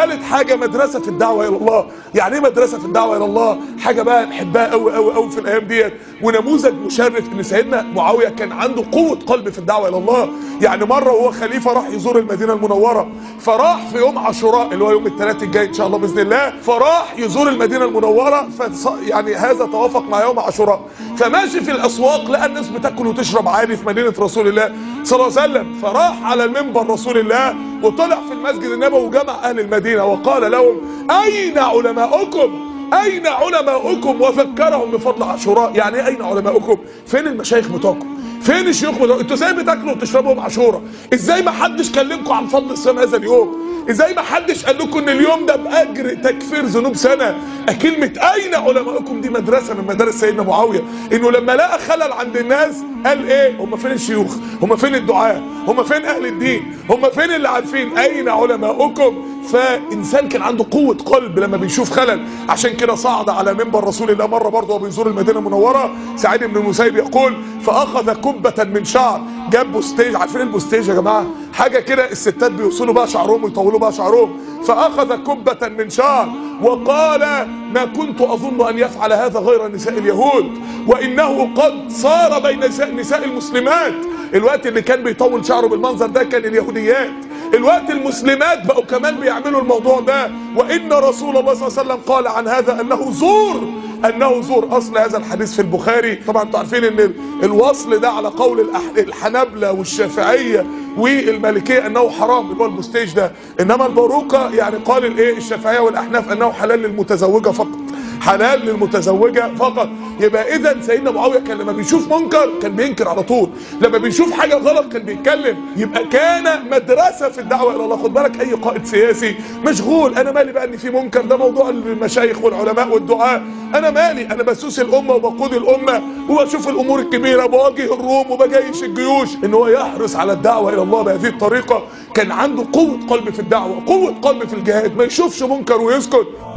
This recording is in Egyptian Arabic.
ثالث حاجه مدرسه في الدعوه الى الله يعني ايه مدرسه في الدعوه الى الله حاجه بقى نحبها قوي قوي قوي في الايام ديت ونموذج مشرف ان سيدنا معاويه كان عنده قوه قلب في الدعوه الى الله يعني مره وهو خليفه راح يزور المدينه المنوره فراح في يوم عاشوراء اللي هو يوم الثلاث الجاي ان شاء الله باذن الله فراح يزور المدينه المنوره فص... يعني هذا توافق مع يوم عاشوراء فماشي في الاسواق لقى الناس بتاكل وتشرب عادي في مدينه رسول الله صلى الله عليه وسلم فراح على المنبر رسول الله وطلع في المسجد النبوي وجمع اهل المدينه وقال لهم اين علماؤكم اين علماؤكم وذكرهم بفضل عاشوراء يعني ايه اين علماؤكم فين المشايخ بتوعكم فين الشيوخ بتوعكم انتوا ازاي بتاكلوا وتشربوا بعاشوراء ازاي ما حدش كلمكم عن فضل الصيام هذا اليوم ازاي ما حدش قال لكم ان اليوم ده باجر تكفير ذنوب سنه كلمه اين علماؤكم دي مدرسه من مدارس سيدنا معاويه انه لما لقى خلل عند الناس قال ايه هم فين الشيوخ هم فين الدعاء هم فين اهل الدين هم فين اللي عارفين اين علماؤكم فانسان كان عنده قوه قلب لما بيشوف خلل عشان كده صعد على منبر رسول الله مره برضه وهو بيزور المدينه المنوره سعيد بن المسيب يقول فاخذ كبه من شعر جاب بوستيج عارفين البوستيج يا جماعه حاجه كده الستات بيوصلوا بقى شعرهم ويطولوا بقى شعرهم فاخذ كبه من شعر وقال ما كنت اظن ان يفعل هذا غير نساء اليهود وانه قد صار بين نساء, نساء المسلمات الوقت اللي كان بيطول شعره بالمنظر ده كان اليهوديات الوقت المسلمات بقوا كمان بيعملوا الموضوع ده وان رسول الله صلى الله عليه وسلم قال عن هذا انه زور انه زور اصل هذا الحديث في البخاري طبعا انتوا عارفين ان الوصل ده على قول الحنابلة والشافعية والمالكية انه حرام اللي هو البوستيج ده انما الباروكة يعني قال الايه الشافعية والاحناف انه حلال للمتزوجة فقط حلال للمتزوجة فقط يبقى اذا سيدنا معاوية كان لما بيشوف منكر كان بينكر على طول لما بيشوف حاجة غلط كان بيتكلم يبقى كان مدرسة في الدعوة الى الله خد بالك اي قائد سياسي مشغول انا مالي بقى ان في منكر ده موضوع المشايخ والعلماء والدعاء انا مالي انا بسوس الامة وبقود الامة وبشوف الامور الكبيرة بواجه الروم وبجيش الجيوش ان هو يحرص على الدعوة الى الله بهذه الطريقة كان عنده قوة قلب في الدعوة قوة قلب في الجهاد ما يشوفش منكر ويسكت